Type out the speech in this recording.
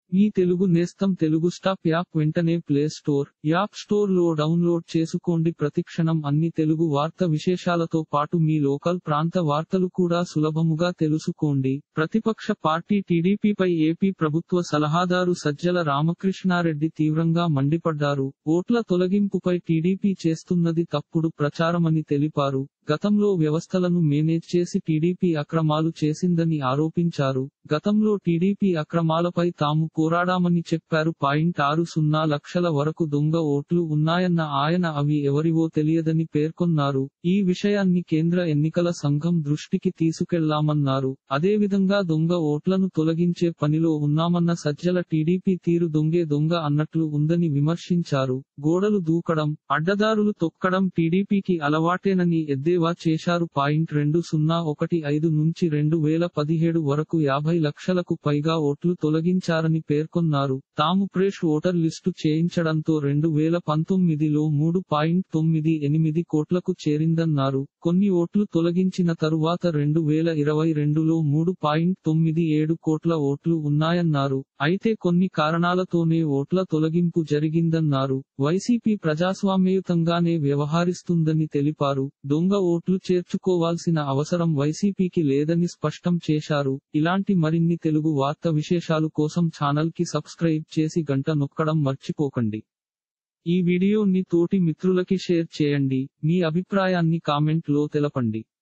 మీ తెలుగు నేస్తం Telugu stop app వెంటనే Play Store App Store లో డౌన్లోడ్ చేసుకోండి ప్రతిక్షణం అన్ని తెలుగు వార్త విశేషాలతో పాటు మీ లోకల్ ప్రాంత వార్తలు కూడా సులభముగా తెలుసుకోండి ప్రతిపక్ష పార్టీ టీడీపీపై ఏపీ ప్రభుత్వ సలహాదారు సజ్జల రామకృష్ణారెడ్డి తీవ్రంగా మండిపడ్డారు ఓట్ల తొలగింపుపై టీడీపీ చేస్తున్నది తప్పుడు ప్రచారమని తెలిపారు గతంలో వ్యవస్థలను మేనేజ్ చేసి టీడీపీ అక్రమాలు చేసిందని ఆరోపించారు గతంలో టీడీపీ అక్రమాలపై తాము పోరాడామని చెప్పారు పాయింట్ ఆరు సున్నా లక్షల వరకు దొంగ ఓట్లు ఉన్నాయన్న ఆయన అవి ఎవరివో తెలియదని పేర్కొన్నారు ఈ విషయాన్ని కేంద్ర ఎన్నికల సంఘం దృష్టికి తీసుకెళ్లామన్నారు అదేవిధంగా దొంగ ఓట్లను తొలగించే పనిలో ఉన్నామన్న సజ్జల టీడీపీ తీరు దొంగే దొంగ అన్నట్లు ఉందని విమర్శించారు గోడలు దూకడం అడ్డదారులు తొక్కడం టీడీపీకి అలవాటేనని ఎద్దేవా చేశారు పాయింట్ రెండు సున్నా ఒకటి ఐదు నుంచి రెండు వేల పదిహేడు వరకు యాభై లక్షలకు పైగా ఓట్లు తొలగించారని పేర్కొన్నారు తాము ఫ్రెష్ ఓటర్ లిస్టు చేయించడంతో రెండు వేల పంతొమ్మిదిలో మూడు పాయింట్ తొమ్మిది ఎనిమిది కోట్లకు చేరిందన్నారు కొన్ని ఓట్లు తొలగించిన తరువాత రెండు వేల ఇరవై రెండులో మూడు పాయింట్ తొమ్మిది ఏడు కోట్ల ఓట్లు ఉన్నాయన్నారు అయితే కొన్ని కారణాలతోనే ఓట్ల తొలగింపు జరిగిందన్నారు వైసీపీ ప్రజాస్వామ్యయుతంగానే వ్యవహరిస్తుందని తెలిపారు దొంగ ఓట్లు చేర్చుకోవాల్సిన అవసరం వైసీపీకి లేదని స్పష్టం చేశారు ఇలాంటి మరిన్ని తెలుగు వార్త విశేషాలు కోసం ఛానల్ కి సబ్స్క్రైబ్ చేసి గంట నొక్కడం మర్చిపోకండి ఈ వీడియోని తోటి మిత్రులకి షేర్ చేయండి మీ అభిప్రాయాన్ని కామెంట్ లో తెలపండి